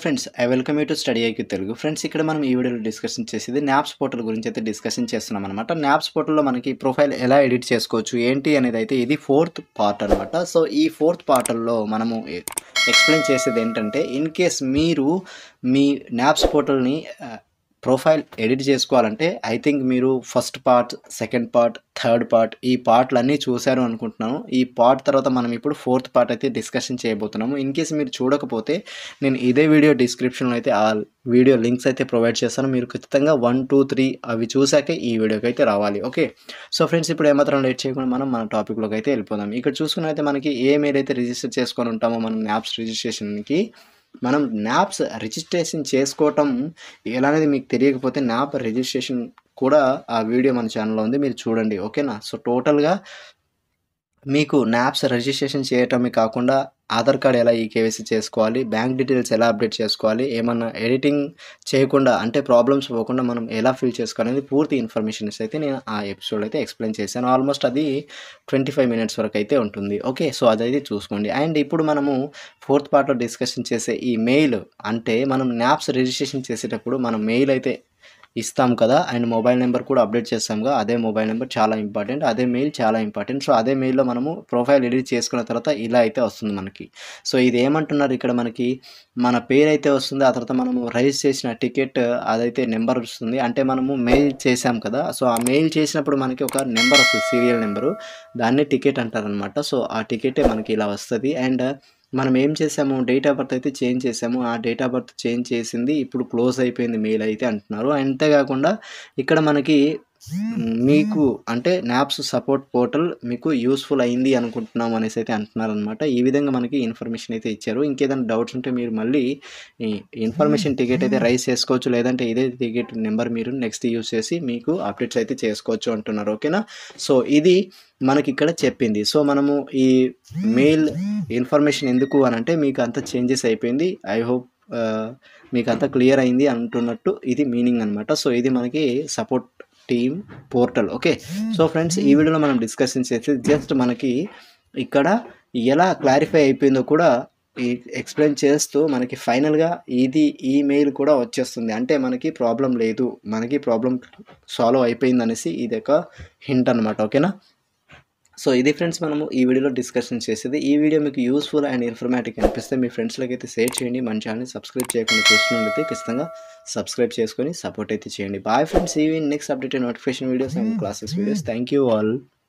friends I welcome you to study IQ Telugu friends ఇక్కడ మనం ఈ వీడియోలో డిస్కషన్ చేసేది న్యాప్స్ పోర్టల్ గురించి అయితే డిస్కషన్ చేస్తున్నాం అనమాట న్యాప్స్ పోర్టల్లో మనకి ప్రొఫైల్ ఎలా ఎడిట్ చేసుకోవచ్చు ఏంటి అనేది అయితే ఇది ఫోర్త్ పార్ట్ అనమాట సో ఈ ఫోర్త్ పార్టల్లో మనము ఎక్స్ప్లెయిన్ చేసేది ఏంటంటే ఇన్ కేస్ మీరు మీ న్యాప్స్ పోర్టల్ని ప్రొఫైల్ ఎడిట్ చేసుకోవాలంటే ఐ థింక్ మీరు first part second part third part ఈ పార్ట్లు అన్నీ చూశారు అనుకుంటున్నాను ఈ పార్ట్ తర్వాత మనం ఇప్పుడు ఫోర్త్ పార్ట్ అయితే డిస్కషన్ చేయబోతున్నాము ఇన్ కేస్ మీరు చూడకపోతే నేను ఇదే వీడియో డిస్క్రిప్షన్లో అయితే ఆ వీడియో లింక్స్ అయితే ప్రొవైడ్ చేస్తాను మీరు ఖచ్చితంగా వన్ టూ త్రీ అవి చూసాకే ఈ వీడియోకి అయితే రావాలి ఓకే సో ఫ్రెండ్స్ ఇప్పుడు ఏమాత్రం లేట్ చేయకుండా మనం మన టాపిక్లోకి అయితే వెళ్ళిపోదాం ఇక్కడ చూసుకున్నైతే మనకి ఏ మెయిల్ అయితే రిజిస్టర్ చేసుకొని ఉంటామో మనం యాప్స్ రిజిస్ట్రేషన్కి మనం న్యాప్స్ రిజిస్ట్రేషన్ చేసుకోవటం ఎలా అనేది మీకు తెలియకపోతే న్యాప్ రిజిస్ట్రేషన్ కూడా ఆ వీడియో మన ఛానల్లో ఉంది మీరు చూడండి ఓకేనా సో టోటల్గా మీకు న్యాప్స్ రిజిస్ట్రేషన్ చేయటమే కాకుండా ఆధార్ కార్డ్ ఎలా ఈ కేవైసీ చేసుకోవాలి బ్యాంక్ డీటెయిల్స్ ఎలా అప్డేట్ చేసుకోవాలి ఏమన్నా ఎడిటింగ్ చేయకుండా అంటే ప్రాబ్లమ్స్ పోకుండా మనం ఎలా ఫిల్ చేసుకోవాలి అనేది పూర్తి ఇన్ఫర్మేషన్స్ అయితే నేను ఆ ఎపిసోడ్ అయితే ఎక్స్ప్లెయిన్ చేశాను ఆల్మోస్ట్ అది ట్వంటీ ఫైవ్ మినిట్స్ వరకు అయితే ఉంటుంది ఓకే సో అదైతే చూసుకోండి అండ్ ఇప్పుడు మనము ఫోర్త్ పార్ట్లో డిస్కషన్ చేసే ఈ మెయిల్ అంటే మనం న్యాప్స్ రిజిస్ట్రేషన్ చేసేటప్పుడు మనం మెయిల్ అయితే ఇస్తాం కదా అండ్ మొబైల్ నెంబర్ కూడా అప్డేట్ చేస్తాంగా అదే మొబైల్ నెంబర్ చాలా ఇంపార్టెంట్ అదే మెయిల్ చాలా ఇంపార్టెంట్ సో అదే మెయిల్లో మనము ప్రొఫైల్ ఎడిట్ చేసుకున్న తర్వాత ఇలా అయితే వస్తుంది మనకి సో ఇది ఏమంటున్నారు ఇక్కడ మనకి మన పేరు అయితే వస్తుంది ఆ తర్వాత మనము రైజ్ చేసిన టికెట్ అదైతే నెంబర్ వస్తుంది అంటే మనము మెయిల్ చేసాం కదా సో ఆ మెయిల్ చేసినప్పుడు మనకి ఒక నెంబర్ వస్తుంది సీరియల్ నెంబరు దాన్ని టికెట్ అంటారనమాట సో ఆ టికెటే మనకి ఇలా వస్తుంది అండ్ మనం ఏం చేసాము డేట్ ఆఫ్ బర్త్ అయితే చేంజ్ చేసాము ఆ డేట్ ఆఫ్ బర్త్ చేంజ్ చేసింది ఇప్పుడు క్లోజ్ అయిపోయింది మెయిల్ అయితే అంటున్నారు అంతేకాకుండా ఇక్కడ మనకి మీకు అంటే న్యాప్స్ సపోర్ట్ పోర్టల్ మీకు యూస్ఫుల్ అయింది అనుకుంటున్నాం అనేసి అయితే అంటున్నారు అనమాట ఈ విధంగా మనకి ఇన్ఫర్మేషన్ అయితే ఇచ్చారు ఇంకేదైనా డౌట్స్ ఉంటే మీరు మళ్ళీ ఈ ఇన్ఫర్మేషన్ టికెట్ అయితే రైజ్ చేసుకోవచ్చు లేదంటే ఇదే టికెట్ నెంబర్ మీరు నెక్స్ట్ యూస్ చేసి మీకు అప్డేట్స్ అయితే చేసుకోవచ్చు అంటున్నారు ఓకేనా సో ఇది మనకి ఇక్కడ చెప్పింది సో మనము ఈ మెయిల్ ఇన్ఫర్మేషన్ ఎందుకు అని అంటే మీకు అంత చేంజెస్ అయిపోయింది ఐ హోప్ మీకు అంతా క్లియర్ అయింది అంటున్నట్టు ఇది మీనింగ్ అనమాట సో ఇది మనకి support team portal okay so friends ఈ వీడియోలో మనం డిస్కషన్ చేసి జస్ట్ మనకి ఇక్కడ ఎలా క్లారిఫై అయిపోయిందో కూడా ఎక్స్ప్లెయిన్ చేస్తూ మనకి ఫైనల్గా ఇది ఈ మెయిల్ కూడా వచ్చేస్తుంది అంటే మనకి ప్రాబ్లం లేదు మనకి ప్రాబ్లం సాల్వ్ అయిపోయింది అనేసి ఇది ఒక హింట్ అనమాట ఓకేనా సో ఇది ఫ్రెండ్స్ మనము ఈ వీడియోలో డిస్కషన్ చేసేది ఈ వీడియో మీకు యూస్ఫుల్ అండ్ ఇన్ఫర్మేటివ్ అనిపిస్తే మీ ఫ్రెండ్స్లకి అయితే షేర్ చేయండి మన ఛానల్ని సబ్స్క్రైబ్ చేయకుండా చూస్తున్నట్లయితే ఖచ్చితంగా సబ్స్క్రైబ్ చేసుకొని సపోర్ట్ అయితే చేయండి బాయ్ ఫ్రెండ్స్ ఈ next update notification videos and classes videos thank you all